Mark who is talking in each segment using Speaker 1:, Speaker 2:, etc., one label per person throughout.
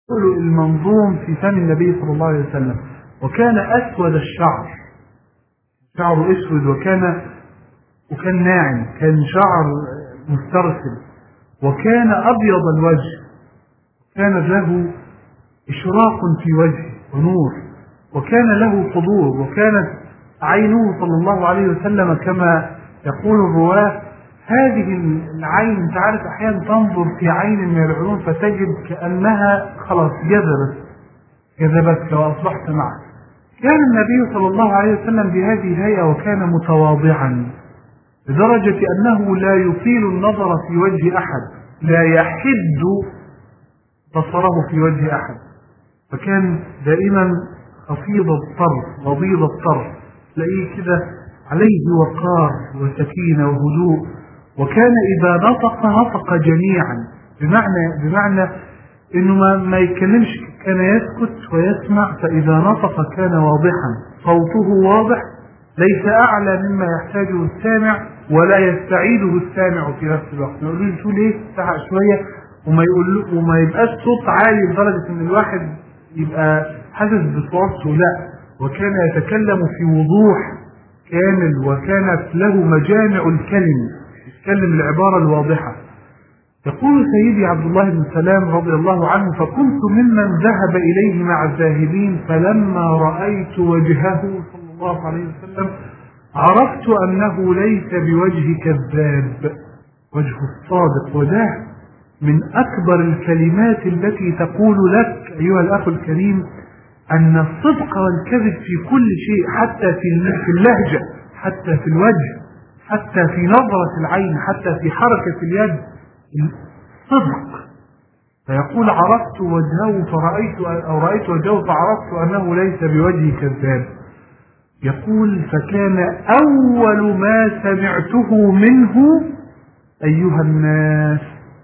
Speaker 1: المنظوم في فم النبي صلى الله عليه وسلم وكان أسود الشعر شعره أسود وكان وكان ناعم كان شعر مسترسل وكان أبيض الوجه كان له إشراق في وجهه ونور وكان له حضور وكانت عينه صلى الله عليه وسلم كما يقول الرواة هذه العين انت عارف احيانا تنظر في عين من العيون فتجد كانها خلاص جذبت جذبتك واصبحت معك كان النبي صلى الله عليه وسلم بهذه الهيئه وكان متواضعا لدرجه انه لا يطيل النظر في وجه احد لا يحد بصره في وجه احد فكان دائما خفيض الطرف غضيض الطرف تلاقيه كده عليه وقار وسكينه وهدوء وكان إذا نطق نطق جميعا بمعنى بمعنى إنه ما, ما يتكلمش كان يسكت ويسمع فإذا نطق كان واضحا صوته واضح ليس أعلى مما يحتاجه السامع ولا يستعيده السامع في نفس الوقت يقول له تقول إيه ساعة شوية وما يقول وما يبقاش صوت عالي لدرجة إن الواحد يبقى حاسس بصوته لا وكان يتكلم في وضوح كامل وكانت له مجامع الكلم يتكلم العبارة الواضحة يقول سيدي عبد الله بن سلام رضي الله عنه فكنت ممن ذهب إليه مع الذاهبين فلما رأيت وجهه صلى الله عليه وسلم عرفت أنه ليس بوجه كذاب وجه الصادق وده من أكبر الكلمات التي تقول لك أيها الأخ الكريم أن الصدق والكذب في كل شيء حتى في اللهجة حتى في الوجه حتى في نظرة العين حتى في حركة اليد صدق فيقول عرفت وجهه فرأيت أو رأيت وجهه فعرفت أنه ليس بوجه كذاب يقول فكان أول ما سمعته منه أيها الناس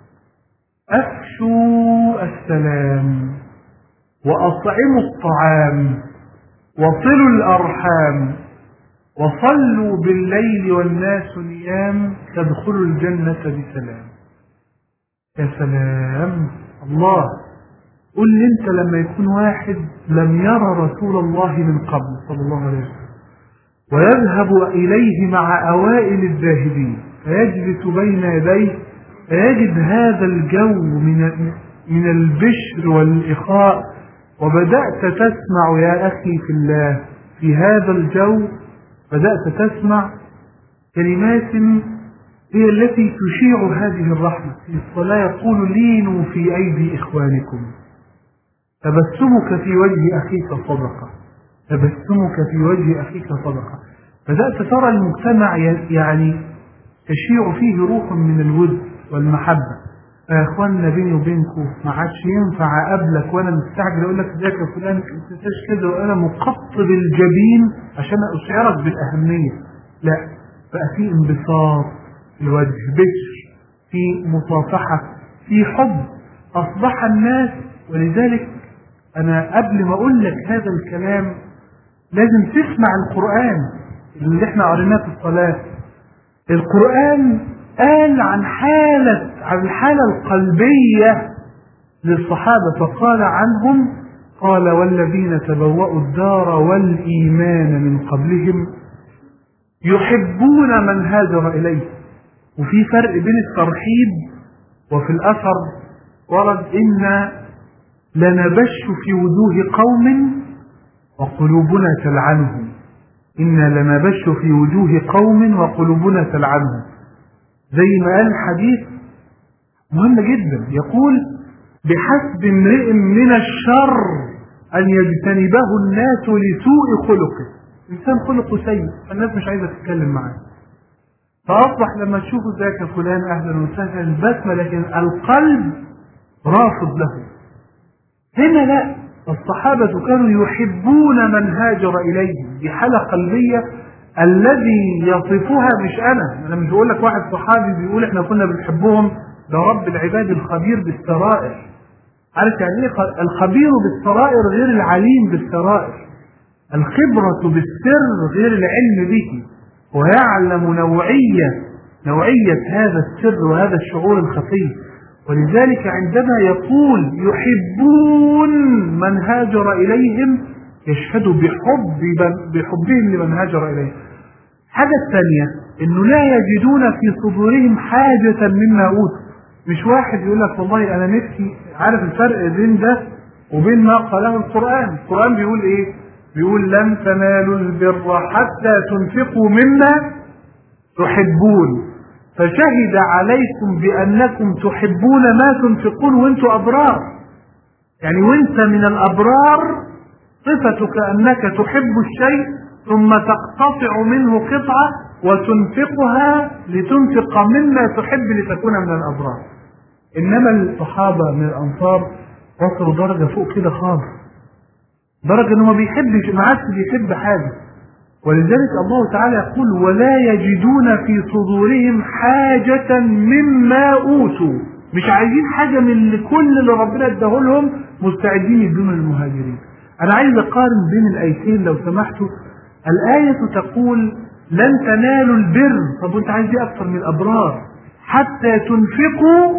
Speaker 1: أفشوا السلام وأطعموا الطعام وصلوا الأرحام وصلوا بالليل والناس نيام تدخلوا الجنة بسلام يا سلام الله قل لي انت لما يكون واحد لم يرى رسول الله من قبل صلى الله عليه وسلم ويذهب إليه مع أوائل الذاهبين فيجلس بين يديه فيجد هذا الجو من من البشر والإخاء وبدأت تسمع يا أخي في الله في هذا الجو بدأت تسمع كلمات هي التي تشيع هذه الرحمة في الصلاة يقول لينوا في أيدي إخوانكم تبسمك في وجه أخيك صدقة تبسمك في وجه أخيك صدقة بدأت ترى المجتمع يعني تشيع فيه روح من الود والمحبة يا اخواننا بيني وبينكم ما عادش ينفع اقابلك وانا مستعجل اقول لك ازيك يا فلان ما تنساش كده وانا مقطب الجبين عشان اشعرك بالاهميه لا بقى في انبساط في الوجه بشر في مصافحه في حب اصبح الناس ولذلك انا قبل ما اقول لك هذا الكلام لازم تسمع القران اللي احنا قريناه في الصلاه القران قال عن حالة عن الحالة القلبية للصحابة فقال عنهم قال والذين تبوأوا الدار والإيمان من قبلهم يحبون من هاجر إليه وفي فرق بين الترحيب وفي الأثر ورد إن لنبش في وجوه قوم وقلوبنا تلعنهم إنا لنبش في وجوه قوم وقلوبنا تلعنهم زي ما قال الحديث مهم جدا يقول بحسب امرئ من الشر أن يجتنبه الناس لسوء خلقه إنسان خلقه سيء فالناس مش عايزة تتكلم معاه فأصبح لما تشوفه ذاك يا فلان أهلا وسهلا البسمة لكن القلب رافض له هنا لا الصحابة كانوا يحبون من هاجر إليهم دي حالة قلبية الذي يصفها مش انا انا مش بقول لك واحد صحابي بيقول احنا كنا بنحبهم ده رب العباد الخبير بالسرائر عارف يعني ايه الخبير بالسرائر غير العليم بالسرائر الخبرة بالسر غير العلم به ويعلم نوعية نوعية هذا السر وهذا الشعور الخفي ولذلك عندما يقول يحبون من هاجر إليهم يشهد بحب بحبهم لمن هاجر إليهم الحاجة الثانية انه لا يجدون في صدورهم حاجة مما اوتوا مش واحد يقول لك والله انا نفسي عارف الفرق بين ده وبين ما قاله القرآن القرآن بيقول ايه بيقول لن تنالوا البر حتى تنفقوا مما تحبون فشهد عليكم بأنكم تحبون ما تنفقون وانتم أبرار يعني وانت من الأبرار صفتك أنك تحب الشيء ثم تقتطع منه قطعة وتنفقها لتنفق مما تحب لتكون من الأبرار إنما الصحابة من الأنصار وصلوا درجة فوق كده خالص درجة إنه ما بيحبش ما عادش بيحب حاجة ولذلك الله تعالى يقول ولا يجدون في صدورهم حاجة مما أوتوا مش عايزين حاجة من كل اللي ربنا اداه لهم مستعدين يدون للمهاجرين أنا عايز أقارن بين الآيتين لو سمحتوا الآية تقول لن تنالوا البر طب وانت عايز ايه أكثر من الأبرار حتى تنفقوا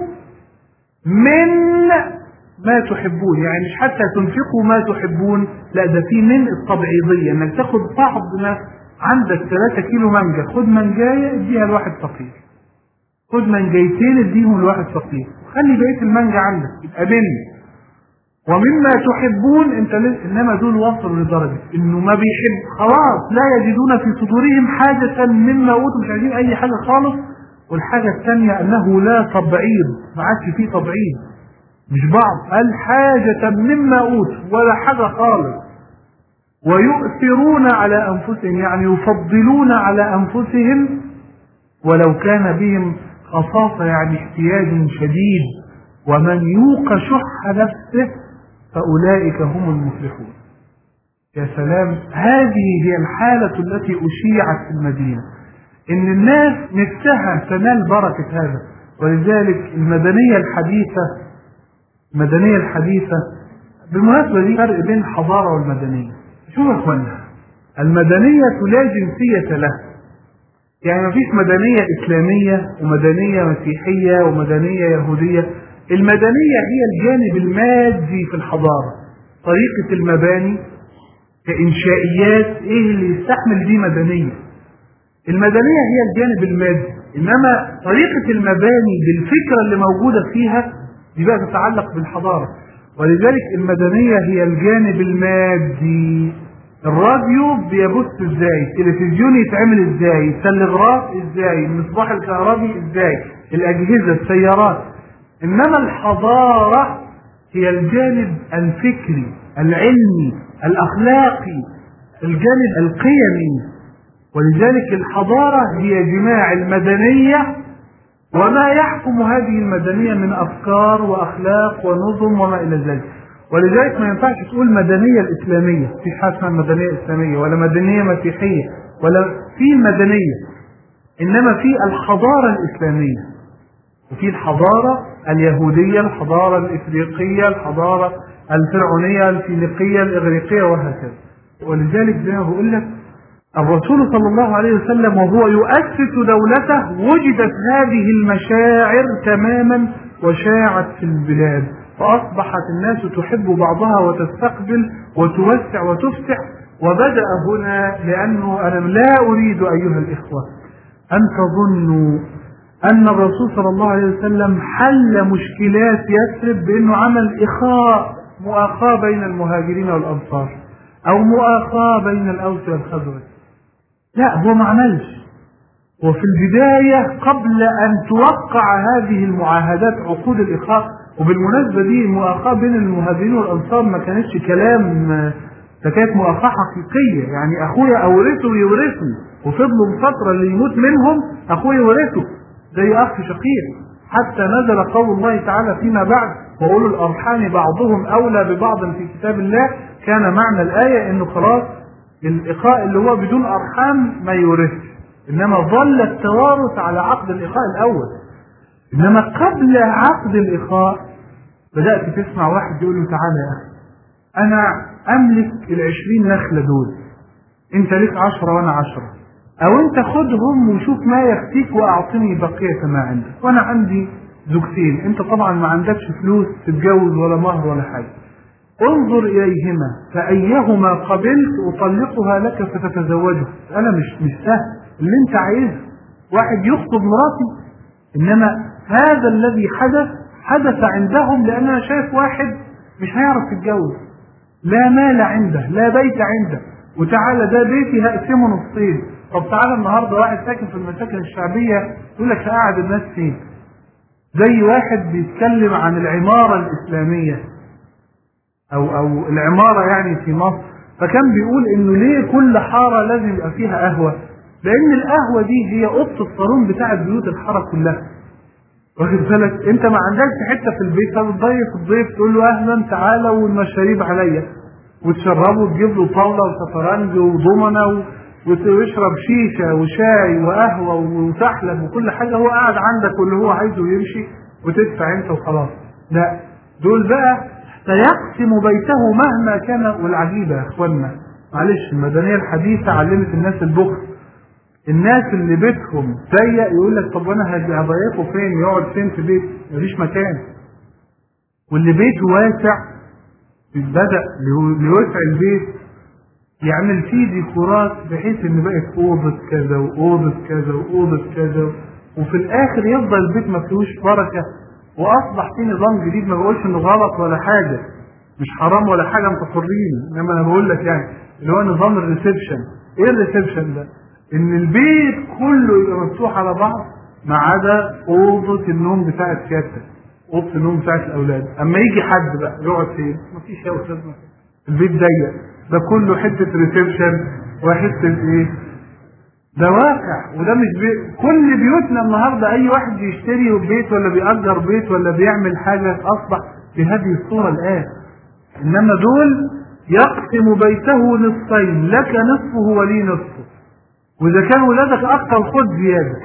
Speaker 1: من ما تحبون يعني مش حتى تنفقوا ما تحبون لا ده في من التبعيضية انك تاخد بعض ما عندك 3 كيلو مانجا خد منجاية اديها لواحد فقير خد منجايتين اديهم لواحد فقير وخلي بقية المانجا عندك يبقى مني ومما تحبون انت انما دول وصلوا لدرجة انه ما بيحب خلاص لا يجدون في صدورهم حاجة مما اوتوا مش عايزين اي حاجة خالص والحاجة الثانية انه لا تبعيض ما عادش فيه تبعيض مش بعض قال حاجة مما اوتوا ولا حاجة خالص ويؤثرون على انفسهم يعني يفضلون على انفسهم ولو كان بهم خصاصة يعني احتياج شديد ومن يوق شح نفسه فأولئك هم المفلحون يا سلام هذه هي الحالة التي أشيعت في المدينة إن الناس نفسها تنال بركة هذا ولذلك المدنية الحديثة المدنية الحديثة بالمناسبة دي فرق بين الحضارة والمدنية شو يا اخوانا المدنية لا جنسية لها يعني ما فيش مدنية إسلامية ومدنية مسيحية ومدنية يهودية المدنية هي الجانب المادي في الحضارة طريقة المباني كإنشائيات إيه اللي يستحمل دي مدنية المدنية هي الجانب المادي إنما طريقة المباني بالفكرة اللي موجودة فيها دي بقى تتعلق بالحضارة ولذلك المدنية هي الجانب المادي الراديو بيبث ازاي التلفزيون يتعمل ازاي التلغراف ازاي المصباح الكهربي ازاي الاجهزه السيارات انما الحضاره هي الجانب الفكري العلمي الاخلاقي الجانب القيمي ولذلك الحضاره هي جماع المدنيه وما يحكم هذه المدنيه من افكار واخلاق ونظم وما الى ذلك ولذلك ما ينفعش تقول مدنيه الاسلاميه في حاجه اسمها مدنيه اسلاميه ولا مدنيه مسيحيه ولا في مدنيه انما في الحضاره الاسلاميه وفي الحضاره اليهوديه الحضاره الافريقيه الحضاره الفرعونيه الفينيقيه الاغريقيه وهكذا ولذلك زي ما بقول لك الرسول صلى الله عليه وسلم وهو يؤسس دولته وجدت هذه المشاعر تماما وشاعت في البلاد فأصبحت الناس تحب بعضها وتستقبل وتوسع وتفتح وبدأ هنا لأنه أنا لا أريد أيها الإخوة أن تظنوا أن الرسول صلى الله عليه وسلم حل مشكلات يثرب بأنه عمل إخاء مؤاخاة بين المهاجرين والأنصار أو مؤاخاة بين الأوس والخزرج لا هو ما عملش وفي البداية قبل أن توقع هذه المعاهدات عقود الإخاء وبالمناسبة دي المؤاخاة بين المهاجرين والأنصار ما كانتش كلام ده كانت مؤاخاة حقيقية يعني أخويا أورثه ويورثني وفضلوا فترة اللي يموت منهم أخويا يورثه زي أخ شقيق حتى نزل قول الله تعالى فيما بعد وأولو الأرحام بعضهم أولى ببعض في كتاب الله كان معنى الآية إنه خلاص الإخاء اللي هو بدون أرحام ما يورثش إنما ظل التوارث على عقد الإخاء الأول إنما قبل عقد الإخاء بدأت تسمع واحد يقول له تعالى يا أخي أنا أملك العشرين نخلة دول أنت ليك عشرة وأنا عشرة أو أنت خدهم وشوف ما يكفيك وأعطني بقية ما عندك وأنا عندي زوجتين انت طبعا ما عندكش فلوس تتجوز ولا مهر ولا حاجة انظر اليهما فايهما قبلت اطلقها لك فتتزوجه انا مش مش سهل اللي انت عايزه واحد يخطب مراتي انما هذا الذي حدث حدث عندهم لان انا شايف واحد مش هيعرف يتجوز لا مال عنده لا بيت عنده وتعالى ده بيتي هقسمه نصين طب تعالى النهارده واحد ساكن في المساكن الشعبيه يقول لك هقعد الناس فين زي واحد بيتكلم عن العماره الاسلاميه او او العماره يعني في مصر فكان بيقول انه ليه كل حاره لازم يبقى فيها قهوه لان القهوه دي هي اوضه الصالون بتاع بيوت الحاره كلها واخد بالك انت ما عندكش حته في البيت فبتضيف الضيف تقول له اهلا تعالى والمشاريب عليا وتشربه وتجيب له طاوله وشطرنج وضمنه و... ويشرب شيشه وشاي وقهوه وسحلب وكل حاجه هو قاعد عندك واللي هو عايزه يمشي وتدفع انت وخلاص لا دول بقى سيقسم بيته مهما كان والعجيبه يا اخوانا معلش المدنيه الحديثه علمت الناس البخل الناس اللي بيتهم ضيق يقول لك طب وانا هضيفه فين يقعد فين في بيت مفيش مكان واللي بيته واسع بدأ لوسع البيت يعمل فيه ديكورات بحيث ان بقت اوضه كذا واوضه كذا واوضه كذا وفي الاخر يفضل البيت ما فيهوش بركه واصبح في نظام جديد ما بقولش انه غلط ولا حاجه مش حرام ولا حاجه انت حرين انما انا بقول لك يعني اللي هو نظام الريسبشن ايه الريسبشن ده؟ ان البيت كله يبقى مفتوح على بعض ما عدا اوضه النوم بتاعت سيادتك اوضه النوم بتاعت الاولاد اما يجي حد بقى يقعد فين؟ مفيش يا استاذ البيت ضيق ده كله حته ريسبشن وحته ايه؟ ده واقع وده مش بي... كل بيوتنا النهارده اي واحد بيشتري بيت ولا بيأجر بيت ولا بيعمل حاجه اصبح بهذه الصوره الان انما دول يقسم بيته نصفين لك نصفه ولي نصفه واذا كان ولادك اكتر خد زياده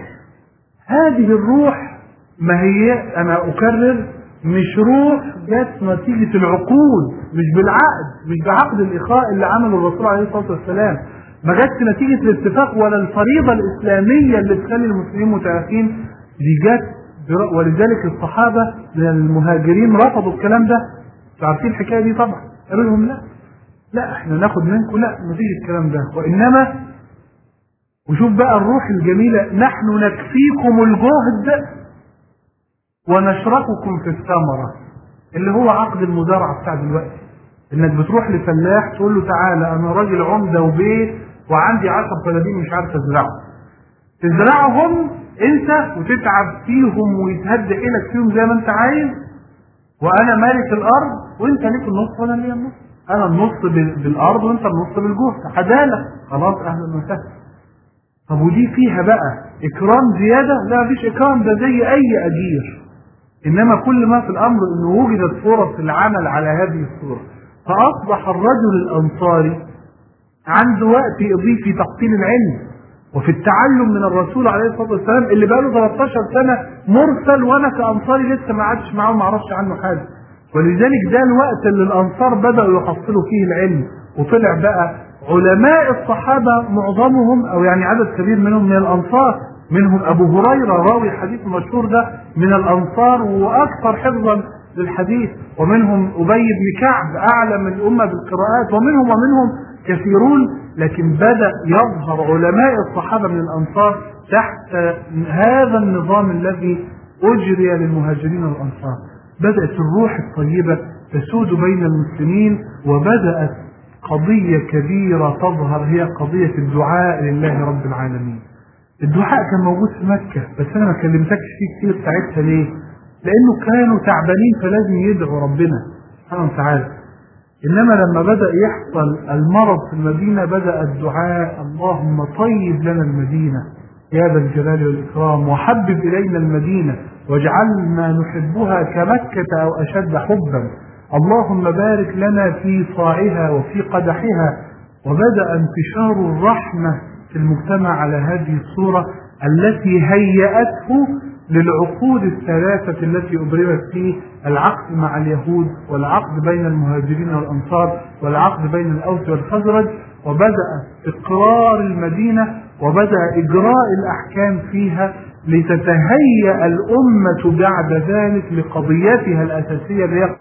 Speaker 1: هذه الروح ما هي انا اكرر مش روح جت نتيجة العقود مش بالعقد مش بعقد الإخاء اللي عمله الرسول عليه الصلاة والسلام ما جاتش نتيجة الاتفاق ولا الفريضة الإسلامية اللي تخلي المسلمين متآخين دي جت ولذلك الصحابة من المهاجرين رفضوا الكلام ده انتوا عارفين الحكاية دي طبعا قالوا لهم لا لا احنا ناخد منكم لا مفيش الكلام ده وإنما وشوف بقى الروح الجميلة نحن نكفيكم الجهد ونشرككم في الثمرة اللي هو عقد المزارعة بتاع دلوقتي انك بتروح لفلاح تقول له تعالى انا راجل عمدة وبيت وعندي 10 فلاحين مش عارف ازرعهم تزرعهم انت وتتعب فيهم ويتهد حيلك فيهم زي ما انت عايز وانا مالك الارض وانت ليك النص وانا ليا النص انا النص بالارض وانت النص بالجهد عداله خلاص اهلا وسهلا طب ودي فيها بقى اكرام زياده لا مفيش اكرام ده زي اي اجير انما كل ما في الامر انه وجدت فرص العمل على هذه الصوره فاصبح الرجل الانصاري عنده وقت يقضيه في تحصيل العلم وفي التعلم من الرسول عليه الصلاه والسلام اللي بقى له 13 سنه مرسل وانا كانصاري لسه ما قعدتش معاه وما اعرفش عنه حاجه ولذلك ده الوقت اللي الانصار بداوا يحصلوا فيه العلم وطلع بقى علماء الصحابه معظمهم او يعني عدد كبير منهم من الانصار منهم ابو هريره راوي الحديث المشهور ده من الانصار واكثر حفظا للحديث ومنهم ابي بن كعب اعلم الامه بالقراءات ومنهم ومنهم كثيرون لكن بدا يظهر علماء الصحابه من الانصار تحت هذا النظام الذي اجري للمهاجرين والانصار بدات الروح الطيبه تسود بين المسلمين وبدات قضيه كبيره تظهر هي قضيه الدعاء لله رب العالمين الدعاء كان موجود في مكة بس أنا ما كلمتكش فيه كتير ساعتها ليه؟ لأنه كانوا تعبانين فلازم يدعوا ربنا سبحانه وتعالى إنما لما بدأ يحصل المرض في المدينة بدأ الدعاء اللهم طيب لنا المدينة يا ذا الجلال والإكرام وحبب إلينا المدينة واجعلنا نحبها كمكة أو أشد حبا اللهم بارك لنا في صاعها وفي قدحها وبدأ انتشار الرحمة في المجتمع على هذه الصورة التي هيأته للعقود الثلاثة التي أبرمت فيه العقد مع اليهود والعقد بين المهاجرين والأنصار والعقد بين الأوس والخزرج وبدأ إقرار المدينة وبدأ إجراء الأحكام فيها لتتهيأ الأمة بعد ذلك لقضيتها الأساسية اللي هي